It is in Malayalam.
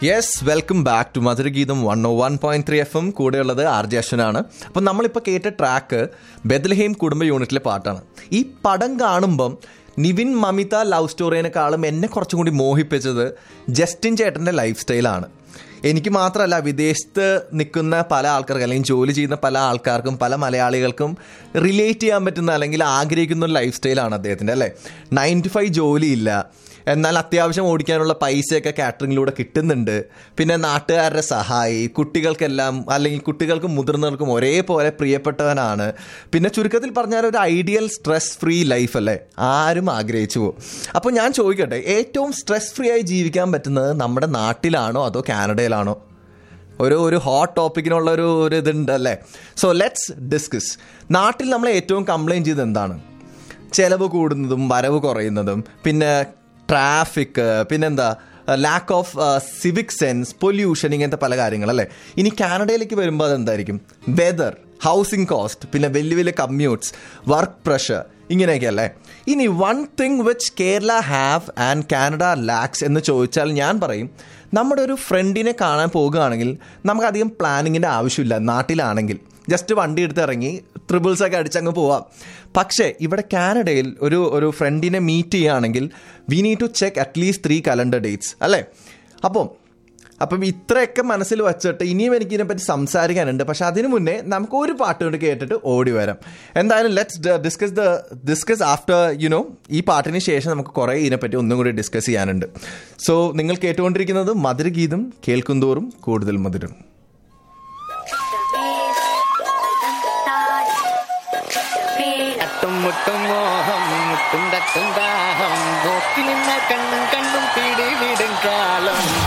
yes welcome back to Madhurageetham one O one point three F M കൂടെയുള്ളത് ആർ ജെ അശ്വനാണ് അപ്പം നമ്മളിപ്പോൾ കേട്ട ട്രാക്ക് ബെദ്ലഹീം കുടുംബ യൂണിറ്റിലെ പാട്ടാണ് ഈ പടം കാണുമ്പം നിവിൻ മമിത ലവ് സ്റ്റോറിനേക്കാളും എന്നെ കുറച്ചും കൂടി മോഹിപ്പിച്ചത് ജസ്റ്റിൻ ചേട്ടൻ്റെ ലൈഫ് സ്റ്റൈലാണ് എനിക്ക് മാത്രമല്ല വിദേശത്ത് നിൽക്കുന്ന പല ആൾക്കാർക്കും അല്ലെങ്കിൽ ജോലി ചെയ്യുന്ന പല ആൾക്കാർക്കും പല മലയാളികൾക്കും റിലേറ്റ് ചെയ്യാൻ പറ്റുന്ന അല്ലെങ്കിൽ ആഗ്രഹിക്കുന്ന ഒരു ലൈഫ് സ്റ്റൈലാണ് അദ്ദേഹത്തിൻ്റെ അല്ലേ നയൻ ടു ഫൈവ് ജോലിയില്ല എന്നാൽ അത്യാവശ്യം ഓടിക്കാനുള്ള പൈസയൊക്കെ കാറ്ററിങ്ങിലൂടെ കിട്ടുന്നുണ്ട് പിന്നെ നാട്ടുകാരുടെ സഹായി കുട്ടികൾക്കെല്ലാം അല്ലെങ്കിൽ കുട്ടികൾക്കും മുതിർന്നവർക്കും ഒരേപോലെ പ്രിയപ്പെട്ടവനാണ് പിന്നെ ചുരുക്കത്തിൽ പറഞ്ഞാൽ ഒരു ഐഡിയൽ സ്ട്രെസ് ഫ്രീ ലൈഫ് അല്ലേ ആരും ആഗ്രഹിച്ചു പോകും അപ്പോൾ ഞാൻ ചോദിക്കട്ടെ ഏറ്റവും സ്ട്രെസ് ഫ്രീ ആയി ജീവിക്കാൻ പറ്റുന്നത് നമ്മുടെ നാട്ടിലാണോ അതോ കാനഡയിലാണോ ഒരു ഒരു ഹോട്ട് ടോപ്പിക്കിനുള്ള ഒരു ഒരു ഇതുണ്ടല്ലേ സോ ലെറ്റ്സ് ഡിസ്കസ് നാട്ടിൽ നമ്മൾ ഏറ്റവും കംപ്ലയിൻറ്റ് ചെയ്തത് എന്താണ് ചെലവ് കൂടുന്നതും വരവ് കുറയുന്നതും പിന്നെ ട്രാഫിക് പിന്നെന്താ lack of civic sense pollution ഇങ്ങനത്തെ പല കാര്യങ്ങൾ അല്ലേ ഇനി കാനഡയിലേക്ക് വരുമ്പോൾ അതെന്തായിരിക്കും വെതർ ഹൗസിംഗ് കോസ്റ്റ് പിന്നെ വലിയ വലിയ കമ്മ്യൂട്ട്സ് വർക്ക് പ്രഷർ ഇങ്ങനെയൊക്കെ അല്ലേ ഇനി one thing which Kerala have and Canada lacks എന്ന് ചോദിച്ചാൽ ഞാൻ പറയും നമ്മുടെ ഒരു ഫ്രണ്ടിനെ കാണാൻ പോകുകയാണെങ്കിൽ നമുക്കധികം പ്ലാനിങ്ങിൻ്റെ ആവശ്യമില്ല നാട്ടിലാണെങ്കിൽ ജസ്റ്റ് വണ്ടി എടുത്ത് ഇറങ്ങി ട്രിബിൾസ് ഒക്കെ അടിച്ചങ്ങ് പോവാം പക്ഷേ ഇവിടെ കാനഡയിൽ ഒരു ഒരു ഫ്രണ്ടിനെ മീറ്റ് ചെയ്യുകയാണെങ്കിൽ we need to check at least three calendar dates അല്ലേ അപ്പം അപ്പം ഇത്രയൊക്കെ മനസ്സിൽ വച്ചിട്ട് ഇനിയും എനിക്ക് ഇതിനെപ്പറ്റി സംസാരിക്കാനുണ്ട് പക്ഷെ അതിനു മുന്നേ നമുക്ക് ഒരു പാട്ട് കൊണ്ട് കേട്ടിട്ട് ഓടി വരാം എന്തായാലും let's discuss the discuss after you know ഈ പാട്ടിന് ശേഷം നമുക്ക് കുറേ ഇതിനെപ്പറ്റി ഒന്നും കൂടി ഡിസ്കസ് ചെയ്യാനുണ്ട് സോ നിങ്ങൾ കേട്ടുകൊണ്ടിരിക്കുന്നത് മധുരഗീതം കേൾക്കുന്തോറും കൂടുതൽ മധുരം അട്ടും മുട്ടും മോഹം മുട്ടും തട്ടും ദാഹം നോക്കി നിന്ന കണ്ണും കണ്ണും പിടി